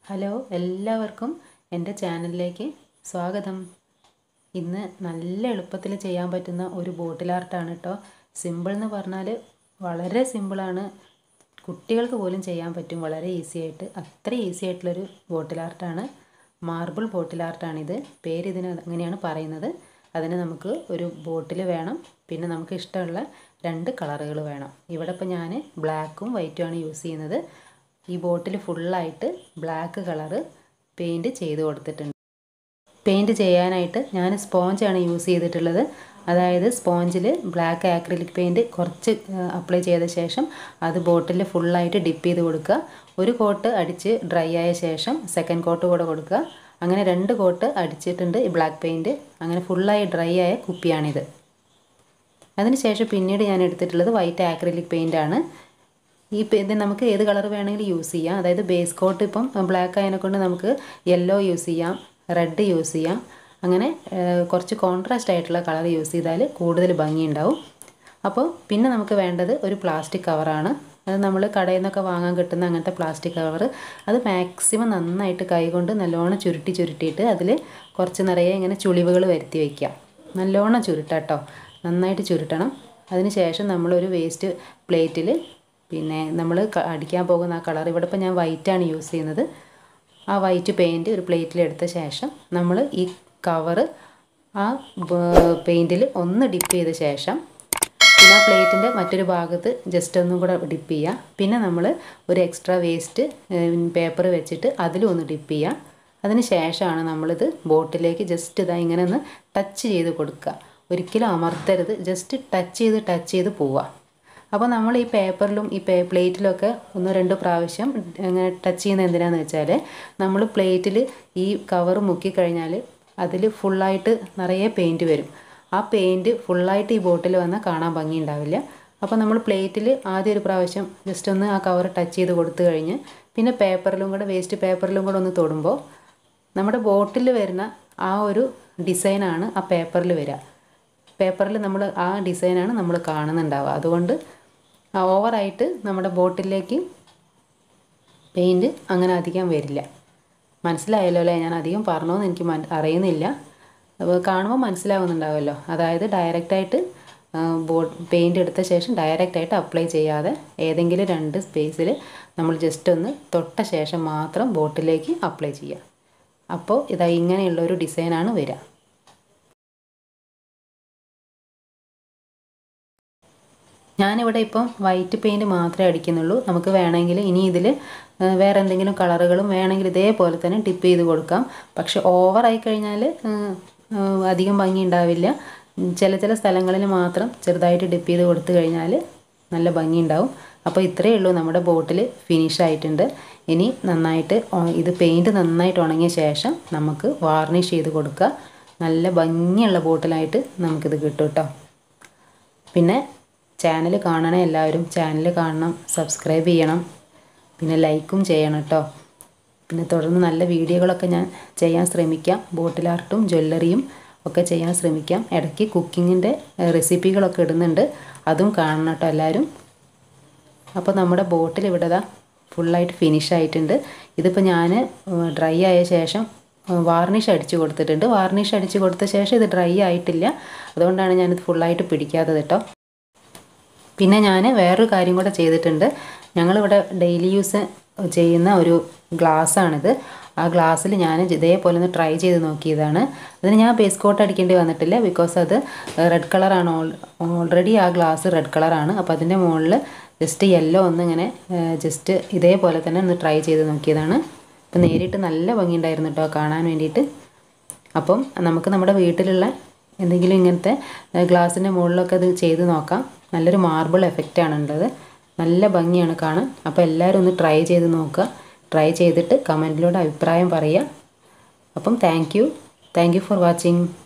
hello എല്ലാവർക്കും എൻ്റെ ചാനലിലേക്ക് സ്വാഗതം ഇന്ന് നല്ല എളുപ്പത്തിൽ ചെയ്യാൻ പറ്റുന്ന ഒരു ബോട്ടിൽ ആർട്ടാണ് കേട്ടോ സിമ്പിൾ എന്ന് പറഞ്ഞാൽ വളരെ സിമ്പിളാണ് കുട്ടികൾക്ക് പോലും ചെയ്യാൻ പറ്റും വളരെ ഈസി ആയിട്ട് അത്ര ഈസി ആയിട്ടുള്ളൊരു ബോട്ടിൽ ആർട്ടാണ് മാർബിൾ ബോട്ടിൽ ആർട്ടാണിത് പേര് ഇതിന് അങ്ങനെയാണ് പറയുന്നത് അതിന് നമുക്ക് ഒരു ബോട്ടിൽ വേണം പിന്നെ നമുക്ക് ഇഷ്ടമുള്ള രണ്ട് കളറുകൾ വേണം ഇവിടെ ഇപ്പോൾ ഞാൻ ബ്ലാക്കും വൈറ്റുമാണ് യൂസ് ചെയ്യുന്നത് ഈ ബോട്ടിൽ ഫുള്ളായിട്ട് ബ്ലാക്ക് കളറ് പെയിൻറ്റ് ചെയ്ത് കൊടുത്തിട്ടുണ്ട് പെയിൻറ്റ് ചെയ്യാനായിട്ട് ഞാൻ സ്പോഞ്ചാണ് യൂസ് ചെയ്തിട്ടുള്ളത് അതായത് സ്പോഞ്ചിൽ ബ്ലാക്ക് ആക്രിലിക് പെയിൻറ്റ് കുറച്ച് അപ്ലൈ ചെയ്ത ശേഷം അത് ബോട്ടിൽ ഫുള്ളായിട്ട് ഡിപ്പ് ചെയ്ത് കൊടുക്കുക ഒരു കോട്ട് അടിച്ച് ഡ്രൈ ആയ ശേഷം സെക്കൻഡ് കോട്ട് കൂടെ കൊടുക്കുക അങ്ങനെ രണ്ട് കോട്ട് അടിച്ചിട്ടുണ്ട് ഈ ബ്ലാക്ക് പെയിൻറ്റ് അങ്ങനെ ഫുള്ളായി ഡ്രൈ ആയ കുപ്പിയാണിത് അതിനുശേഷം പിന്നീട് ഞാൻ എടുത്തിട്ടുള്ളത് വൈറ്റ് ആക്രിലിക് പെയിൻ്റ് ആണ് ഈ ഇത് നമുക്ക് ഏത് കളർ വേണമെങ്കിലും യൂസ് ചെയ്യാം അതായത് ബേസ് കോട്ട് ഇപ്പം ബ്ലാക്ക് ആയതിനെ കൊണ്ട് നമുക്ക് യെല്ലോ യൂസ് ചെയ്യാം റെഡ് യൂസ് ചെയ്യാം അങ്ങനെ കുറച്ച് കോൺട്രാസ്റ്റ് ആയിട്ടുള്ള കളർ യൂസ് ചെയ്താൽ കൂടുതൽ ഭംഗിയുണ്ടാവും അപ്പോൾ പിന്നെ നമുക്ക് വേണ്ടത് ഒരു പ്ലാസ്റ്റിക് കവറാണ് അത് നമ്മൾ കടയിൽ നിന്നൊക്കെ വാങ്ങാൻ കിട്ടുന്ന അങ്ങനത്തെ പ്ലാസ്റ്റിക് കവർ അത് മാക്സിമം നന്നായിട്ട് കൈകൊണ്ട് നല്ലോണം ചുരുട്ടി ചുരുട്ടിയിട്ട് അതിൽ കുറച്ച് നിറയെ ഇങ്ങനെ ചുളിവുകൾ വരുത്തി വയ്ക്കുക നല്ലോണം ചുരുട്ടാട്ടോ നന്നായിട്ട് ചുരുട്ടണം അതിന് ശേഷം നമ്മളൊരു വേസ്റ്റ് പ്ലേറ്റിൽ പിന്നെ നമ്മൾ അടിക്കാൻ പോകുന്ന ആ കളർ ഇവിടെ ഇപ്പോൾ ഞാൻ വൈറ്റാണ് യൂസ് ചെയ്യുന്നത് ആ വൈറ്റ് പെയിൻറ്റ് ഒരു പ്ലേറ്റിൽ എടുത്ത ശേഷം നമ്മൾ ഈ കവറ് ആ പെയിൻറ്റിൽ ഒന്ന് ഡിപ്പ് ചെയ്ത ശേഷം പിന്നെ ആ പ്ലേറ്റിൻ്റെ മറ്റൊരു ഭാഗത്ത് ജസ്റ്റ് ഒന്നും കൂടെ ഡിപ്പ് ചെയ്യുക പിന്നെ നമ്മൾ ഒരു എക്സ്ട്രാ വേസ്റ്റ് പേപ്പർ വെച്ചിട്ട് അതിലും ഒന്ന് ഡിപ്പ് ചെയ്യുക അതിന് ശേഷമാണ് നമ്മളിത് ബോട്ടിലേക്ക് ജസ്റ്റ് ഇതാ ഇങ്ങനെ ഒന്ന് ടച്ച് ചെയ്ത് കൊടുക്കുക ഒരിക്കലും അമർത്തരുത് ജസ്റ്റ് ടച്ച് ചെയ്ത് ടച്ച് ചെയ്ത് പോവുക അപ്പോൾ നമ്മൾ ഈ പേപ്പറിലും ഈ പേ പ്ലേറ്റിലൊക്കെ ഒന്ന് രണ്ട് പ്രാവശ്യം അങ്ങനെ ടച്ച് ചെയ്യുന്നത് എന്തിനാന്ന് വെച്ചാൽ നമ്മൾ പ്ലേറ്റിൽ ഈ കവർ മുക്കിക്കഴിഞ്ഞാൽ അതിൽ ഫുള്ളായിട്ട് നിറയെ പെയിൻറ്റ് വരും ആ പെയിൻറ്റ് ഫുള്ളായിട്ട് ഈ ബോട്ടിൽ വന്നാൽ കാണാൻ ഭംഗി ഉണ്ടാവില്ല അപ്പോൾ നമ്മൾ പ്ലേറ്റിൽ ആദ്യം ഒരു പ്രാവശ്യം ജസ്റ്റ് ഒന്ന് ആ കവർ ടച്ച് ചെയ്ത് കൊടുത്തു കഴിഞ്ഞ് പിന്നെ പേപ്പറിലും കൂടെ വേസ്റ്റ് പേപ്പറിലും കൂടെ ഒന്ന് തൊടുമ്പോൾ നമ്മുടെ ബോട്ടിൽ വരുന്ന ആ ഒരു ഡിസൈനാണ് ആ പേപ്പറിൽ വരിക പേപ്പറിൽ നമ്മൾ ആ ഡിസൈനാണ് നമ്മൾ കാണുന്നുണ്ടാവുക അതുകൊണ്ട് ഓവറായിട്ട് നമ്മുടെ ബോട്ടിലേക്ക് പെയിൻറ്റ് അങ്ങനെ അധികം വരില്ല മനസ്സിലായല്ലോ അല്ലേ ഞാൻ അധികം പറഞ്ഞോന്ന് എനിക്ക് അറിയുന്നില്ല കാണുമ്പോൾ മനസ്സിലാവുന്നുണ്ടാവുമല്ലോ അതായത് ഡയറക്റ്റായിട്ട് ബോ പെയിൻ്റ് എടുത്ത ശേഷം ഡയറക്റ്റായിട്ട് അപ്ലൈ ചെയ്യാതെ ഏതെങ്കിലും രണ്ട് സ്പേസിൽ നമ്മൾ ജസ്റ്റ് ഒന്ന് തൊട്ട ശേഷം മാത്രം ബോട്ടിലേക്ക് അപ്ലൈ ചെയ്യുക അപ്പോൾ ഇതാ ഇങ്ങനെയുള്ള ഒരു ഡിസൈനാണ് വരിക ഞാനിവിടെ ഇപ്പം വൈറ്റ് പെയിൻറ്റ് മാത്രമേ അടിക്കുന്നുള്ളൂ നമുക്ക് വേണമെങ്കിൽ ഇനി ഇതിൽ വേറെ എന്തെങ്കിലും കളറുകളും വേണമെങ്കിൽ ഇതേപോലെ തന്നെ ടിപ്പ് ചെയ്ത് കൊടുക്കാം പക്ഷെ ഓവറായി കഴിഞ്ഞാൽ അധികം ഭംഗി ഉണ്ടാവില്ല ചില ചില സ്ഥലങ്ങളിൽ മാത്രം ചെറുതായിട്ട് ഡിപ്പ് ചെയ്ത് കൊടുത്തു കഴിഞ്ഞാൽ നല്ല ഭംഗി ഉണ്ടാവും അപ്പോൾ ഇത്രയേ ഉള്ളൂ നമ്മുടെ ബോട്ടിൽ ഫിനിഷ് ആയിട്ടുണ്ട് ഇനി നന്നായിട്ട് ഇത് പെയിൻറ്റ് നന്നായിട്ട് ഉണങ്ങിയ ശേഷം നമുക്ക് വാർണിഷ് ചെയ്ത് കൊടുക്കുക നല്ല ഭംഗിയുള്ള ബോട്ടിലായിട്ട് നമുക്കിത് കിട്ടും കേട്ടോ പിന്നെ ചാനൽ കാണണേ എല്ലാവരും ചാനൽ കാണണം സബ്സ്ക്രൈബ് ചെയ്യണം പിന്നെ ലൈക്കും ചെയ്യണം കേട്ടോ പിന്നെ തുടർന്ന് നല്ല വീഡിയോകളൊക്കെ ഞാൻ ചെയ്യാൻ ശ്രമിക്കാം ബോട്ടിൽ ആർട്ടും ജ്വല്ലറിയും ഒക്കെ ചെയ്യാൻ ശ്രമിക്കാം ഇടയ്ക്ക് കുക്കിങ്ങിൻ്റെ റെസിപ്പികളൊക്കെ ഇടുന്നുണ്ട് അതും കാണണം കേട്ടോ എല്ലാവരും അപ്പോൾ നമ്മുടെ ബോട്ടിൽ ഇവിടെ ഇതാ ഫുള്ളായിട്ട് ഫിനിഷ് ആയിട്ടുണ്ട് ഇതിപ്പോൾ ഞാൻ ഡ്രൈ ആയ ശേഷം വാർണിഷ് അടിച്ച് കൊടുത്തിട്ടുണ്ട് വാർണിഷ് അടിച്ച് കൊടുത്ത ശേഷം ഇത് ഡ്രൈ ആയിട്ടില്ല അതുകൊണ്ടാണ് ഞാനിത് ഫുള്ളായിട്ട് പിടിക്കാത്തത് കേട്ടോ പിന്നെ ഞാൻ വേറൊരു കാര്യം കൂടെ ചെയ്തിട്ടുണ്ട് ഞങ്ങളിവിടെ ഡെയിലി യൂസ് ചെയ്യുന്ന ഒരു ഗ്ലാസ്സാണിത് ആ ഗ്ലാസ്സിൽ ഞാൻ ഇതേപോലെ ഒന്ന് ട്രൈ ചെയ്ത് നോക്കിയതാണ് അതിന് ഞാൻ ബേസ് കോട്ട് അടിക്കേണ്ടി വന്നിട്ടില്ല ബിക്കോസ് അത് റെഡ് കളറാണ് ഓൾറെഡി ആ ഗ്ലാസ് റെഡ് കളറാണ് അപ്പോൾ അതിൻ്റെ മുകളിൽ ജസ്റ്റ് യെല്ലോ ഒന്ന് ഇങ്ങനെ ജസ്റ്റ് ഇതേപോലെ തന്നെ ഒന്ന് ട്രൈ ചെയ്ത് നോക്കിയതാണ് അപ്പോൾ നേരിട്ട് നല്ല ഭംഗിയുണ്ടായിരുന്നു കേട്ടോ കാണാൻ വേണ്ടിയിട്ട് അപ്പം നമുക്ക് നമ്മുടെ വീട്ടിലുള്ള എന്തെങ്കിലും ഇങ്ങനത്തെ ഗ്ലാസിൻ്റെ മുകളിലൊക്കെ അത് ചെയ്ത് നോക്കാം നല്ലൊരു മാർബിൾ എഫക്റ്റാണ് ഉള്ളത് നല്ല ഭംഗിയാണ് കാണാൻ അപ്പോൾ എല്ലാവരും ഒന്ന് ട്രൈ ചെയ്ത് നോക്കുക ട്രൈ ചെയ്തിട്ട് കമൻറ്റിലൂടെ അഭിപ്രായം പറയുക അപ്പം thank you thank you for watching